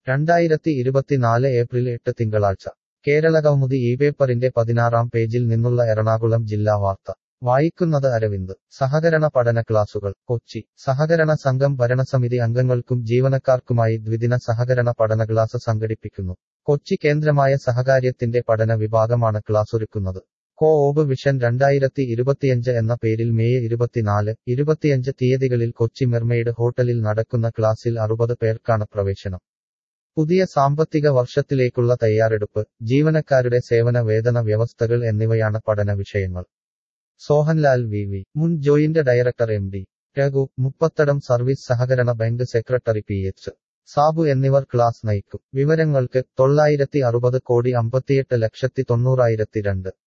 രണ്ടായിരത്തി ഇരുപത്തിനാല് ഏപ്രിൽ എട്ട് തിങ്കളാഴ്ച കേരളകൗമുദി ഈ പേപ്പറിന്റെ പതിനാറാം പേജിൽ നിന്നുള്ള എറണാകുളം ജില്ലാ വാർത്ത വായിക്കുന്നത് അരവിന്ദ് സഹകരണ പഠന ക്ലാസുകൾ കൊച്ചി സഹകരണ സംഘം ഭരണസമിതി അംഗങ്ങൾക്കും ജീവനക്കാർക്കുമായി ദ്വിദിന സഹകരണ പഠന ക്ലാസ് സംഘടിപ്പിക്കുന്നു കൊച്ചി കേന്ദ്രമായ സഹകാര്യത്തിന്റെ പഠന വിഭാഗമാണ് ക്ലാസ്സൊരുക്കുന്നത് കോ ഓബ് വിഷൻ രണ്ടായിരത്തി ഇരുപത്തിയഞ്ച് എന്ന പേരിൽ മെയ് ഇരുപത്തിനാല് ഇരുപത്തിയഞ്ച് തീയതികളിൽ കൊച്ചി മെർമെയ്ഡ് ഹോട്ടലിൽ നടക്കുന്ന ക്ലാസ്സിൽ അറുപത് പേർക്കാണ് പ്രവേശനം പുതിയ സാമ്പത്തിക വർഷത്തിലേക്കുള്ള തയ്യാറെടുപ്പ് ജീവനക്കാരുടെ സേവന വേതന വ്യവസ്ഥകൾ എന്നിവയാണ് പഠന വിഷയങ്ങൾ സോഹൻലാൽ വി വി മുൻ joint director M D Raghu Muppathadam service സഹകരണ bank secretary P H Sabu എന്നിവർ ക്ലാസ് നയിക്കും വിവരങ്ങൾക്ക് തൊള്ളായിരത്തി അറുപത് കോടി അമ്പത്തിയെട്ട് ലക്ഷത്തി തൊണ്ണൂറായിരത്തി രണ്ട്